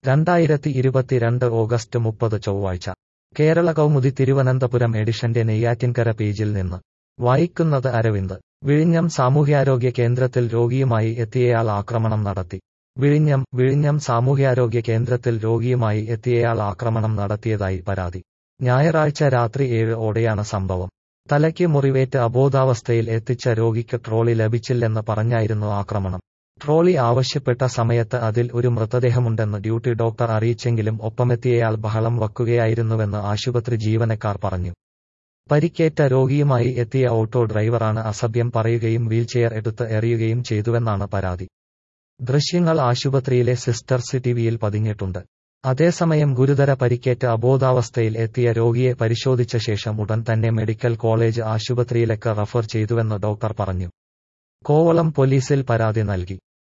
രണ്ടായിരത്തി ഇരുപത്തിരണ്ട് ഓഗസ്റ്റ് മുപ്പത് ചൊവ്വാഴ്ച കേരള കൗമുദി തിരുവനന്തപുരം എഡിഷന്റെ നെയ്യാറ്റിൻകര പേജിൽ നിന്ന് വായിക്കുന്നത് അരവിന്ദ് വിഴിഞ്ഞം സാമൂഹ്യാരോഗ്യ കേന്ദ്രത്തിൽ രോഗിയുമായി എത്തിയയാൾ ആക്രമണം നടത്തി വിഴിഞ്ഞം വിഴിഞ്ഞം സാമൂഹ്യാരോഗ്യ കേന്ദ്രത്തിൽ രോഗിയുമായി എത്തിയയാൾ ആക്രമണം നടത്തിയതായി പരാതി ഞായറാഴ്ച രാത്രി ഏഴ് ഓടെയാണ് സംഭവം തലയ്ക്ക് മുറിവേറ്റ് അബോധാവസ്ഥയിൽ എത്തിച്ച രോഗിക്ക് ട്രോളി ലഭിച്ചില്ലെന്ന് പറഞ്ഞായിരുന്നു ആക്രമണം ട്രോളി ആവശ്യപ്പെട്ട സമയത്ത് അതിൽ ഒരു മൃതദേഹമുണ്ടെന്ന് ഡ്യൂട്ടി ഡോക്ടർ അറിയിച്ചെങ്കിലും ഒപ്പമെത്തിയയാൾ ബഹളം വക്കുകയായിരുന്നുവെന്ന് ആശുപത്രി ജീവനക്കാർ പറഞ്ഞു പരിക്കേറ്റ രോഗിയുമായി എത്തിയ ഓട്ടോ ഡ്രൈവറാണ് അസഭ്യം പറയുകയും വീൽചെയർ എടുത്ത് എറിയുകയും ചെയ്തുവെന്നാണ് പരാതി ദൃശ്യങ്ങൾ ആശുപത്രിയിലെ സിസ്റ്റർ സിറ്റിവിയിൽ പതിഞ്ഞിട്ടുണ്ട് അതേസമയം ഗുരുതര പരിക്കേറ്റ് അബോധാവസ്ഥയിൽ എത്തിയ രോഗിയെ പരിശോധിച്ച ശേഷം ഉടൻ തന്നെ മെഡിക്കൽ കോളേജ് ആശുപത്രിയിലേക്ക് റഫർ ചെയ്തുവെന്ന് ഡോക്ടർ പറഞ്ഞു കോവളം പോലീസിൽ പരാതി നൽകി